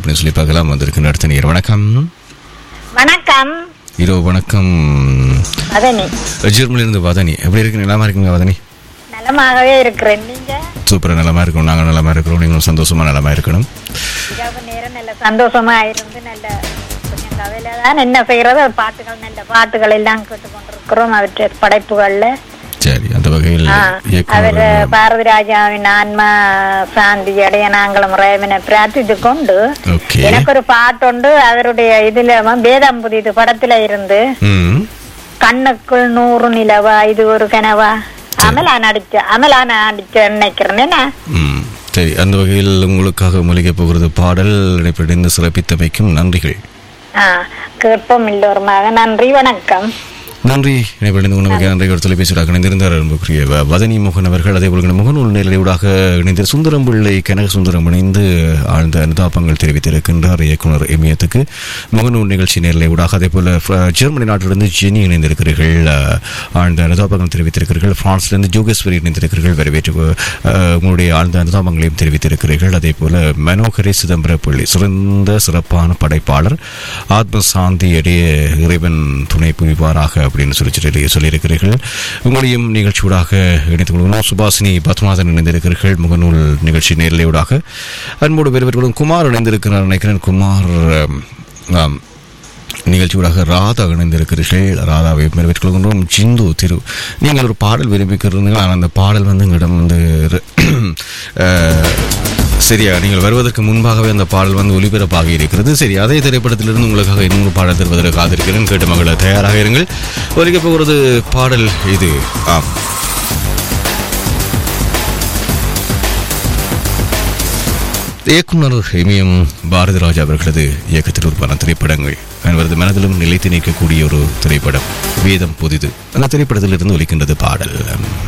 அப்படின்னு சொல்லி பார்க்கலாம் வந்திருக்கின்ற அடுத்த நேர் வணக்கம் வணக்கம் இரவு வணக்கம் மதனி ஜெர்மனிலிருந்து வதனி எப்படி இருக்கு நலமா இருக்குங்க வதனி நலமாகவே இருக்கிறேன் நீங்க சூப்பராக நலமா இருக்கணும் நாங்கள் நலமா இருக்கிறோம் நீங்களும் சந்தோஷமா நலமா இருக்கணும் இரவு நேரம் நல்ல சந்தோஷமா இருந்து நல்ல கொஞ்சம் கவலை தான் என்ன செய்யறது பாட்டுகள் நல்ல பாட்டுகள் எல்லாம் கேட்டு கொண்டிருக்கிறோம் அவற்றை படைப்புகள்ல சரி அந்த வகையில் ஆ, அவர் இயக்குனர் பாரதி ராஜாவின் ஆன்மா சாந்தி அடைய நாங்களும் ரேவனை பிரார்த்தித்து கொண்டு ஓகே எனக்கு ஒரு பாட்டுண்டு அவருடைய இதுல வேதம் புதிது படத்துல இருந்து ம் கண்ணுக்குள் நூறு நிலவா இது ஒரு கனவா அமலா நடிச்ச அமலா நடிச்ச நினைக்கிறேன் என்ன ம் சரி அந்த வகையில் உங்களுக்காக மொழிகப் போகிறது பாடல் இணைப்பிடைந்து சிறப்பித்தமைக்கும் நன்றிகள் ஆ, கேட்போம் எல்லோருமாக நன்றி வணக்கம் நன்றி இணைப்பிடைந்து உணவுக்கு நன்றி ஒரு தொலைபேசியாக இணைந்திருந்தார் அன்புக்குரிய வ- வதனி மோகன் அவர்கள் அதே போல முகநூல் நிலையூடாக இணைந்து சுந்தரம் பிள்ளை கனக சுந்தரம் இணைந்து ஆழ்ந்த அனுதாபங்கள் தெரிவித்திருக்கின்றார் இயக்குனர் இமயத்துக்கு முகநூல் நிகழ்ச்சி நேரலையூடாக அதே போல ஃப்ர- ஜெர்மனி நாட்டிலிருந்து ஜெனி இணைந்திருக்கிறீர்கள் அஹ், ஆழ்ந்த அனுதாபங்கள் தெரிவித்திருக்கிறீர்கள் பிரான்சிலிருந்து ஜோகேஸ்வரி இணைந்திருக்கிறீர்கள் வரவேற்று அஹ், உங்களுடைய ஆழ்ந்த அனுதாபங்களையும் தெரிவித்திருக்கிறீர்கள் அதே போல மனோகரி சிதம்பர பிள்ளை சிறந்த சிறப்பான படைப்பாளர் ஆத்ம சாந்தி அடைய இறைவன் துணை புரிவாராக அப்படின்னு சொல்லி சொல்லி- சொல்லியிருக்கிறீர்கள் உங்களையும் நிகழ்ச்சியூடாக இணைத்துக் கொள்கிறோம் சுபாசினி பத்மநாதன் இணைந்திருக்கிறீர்கள் முகநூல் நிகழ்ச்சி நேரலையூடாக அன்போடு பெறுவர்களும் குமார் இணைந்திருக்கிறார் நினைக்கிறேன் குமார் அம், ஆம், நிகழ்ச்சியூடாக ராதா இணைந்திருக்கிறீர்கள் ராதாவை வரவேற்றுக்கொள்கின்றோம் ஜிந்து திரு நீங்கள் ஒரு பாடல் விரும்பிக்கிறீங்க ஆனால் அந்த பாடல் வந்து எங்களிடம் வந்து அஹ், சரியா நீங்கள் வருவதற்கு முன்பாகவே அந்த பாடல் வந்து ஒலிபரப்பாகி இருக்கிறது சரி அதே திரைப்படத்திலிருந்து உங்களுக்காக இன்னொரு பாடல் தருவதற்கு காத்திருக்கிறேன் கேட்டு மகள தயாராக இருங்கள் ஒலிக்கப் போகிறது பாடல் இது ஆம் இயக்குனர் இமயம் பாரதிராஜா அவர்களது இயக்கத்தில் உருவான திரைப்படங்கள் அவரது மனதிலும் நிலைத்து நிற்கக்கூடிய ஒரு திரைப்படம் வேதம் புதிது அந்த திரைப்படத்திலிருந்து ஒலிக்கின்றது பாடல்